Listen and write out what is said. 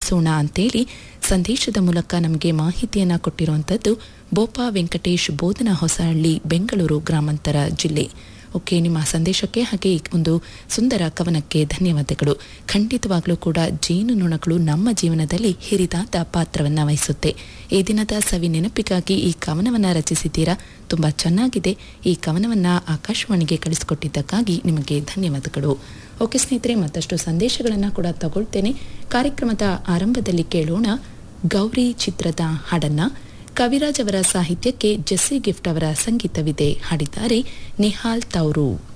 ಬೆಳೆಸೋಣ ಅಂತೇಳಿ ಸಂದೇಶದ ಮೂಲಕ ನಮಗೆ ಮಾಹಿತಿಯನ್ನು ಕೊಟ್ಟಿರುವಂಥದ್ದು ಬೋಪಾ ವೆಂಕಟೇಶ್ ಬೋಧನಾ ಹೊಸಹಳ್ಳಿ ಬೆಂಗಳೂರು ಗ್ರಾಮಾಂತರ ಜಿಲ್ಲೆ ಓಕೆ ನಿಮ್ಮ ಸಂದೇಶಕ್ಕೆ ಹಾಗೆ ಈ ಒಂದು ಸುಂದರ ಕವನಕ್ಕೆ ಧನ್ಯವಾದಗಳು ಖಂಡಿತವಾಗ್ಲೂ ಕೂಡ ಜೇನುನೊಣಗಳು ನಮ್ಮ ಜೀವನದಲ್ಲಿ ಹಿರಿದಾದ ಪಾತ್ರವನ್ನು ವಹಿಸುತ್ತೆ ಈ ದಿನದ ಸವಿ ನೆನಪಿಗಾಗಿ ಈ ಕವನವನ್ನು ರಚಿಸಿದ್ದೀರಾ ತುಂಬ ಚೆನ್ನಾಗಿದೆ ಈ ಕವನವನ್ನು ಆಕಾಶವಾಣಿಗೆ ಕಳಿಸಿಕೊಟ್ಟಿದ್ದಕ್ಕಾಗಿ ನಿಮಗೆ ಧನ್ಯವಾದಗಳು ಓಕೆ ಸ್ನೇಹಿತರೆ ಮತ್ತಷ್ಟು ಸಂದೇಶಗಳನ್ನು ಕೂಡ ತಗೊಳ್ತೇನೆ ಕಾರ್ಯಕ್ರಮದ ಆರಂಭದಲ್ಲಿ ಕೇಳೋಣ ಗೌರಿ ಚಿತ್ರದ ಹಾಡನ್ನ ಕವಿರಾಜ್ ಅವರ ಸಾಹಿತ್ಯಕ್ಕೆ ಜೆಸ್ಸಿ ಗಿಫ್ಟ್ ಅವರ ಸಂಗೀತವಿದೆ ಹಾಡಿದ್ದಾರೆ ನಿಹಾಲ್ ತೌರು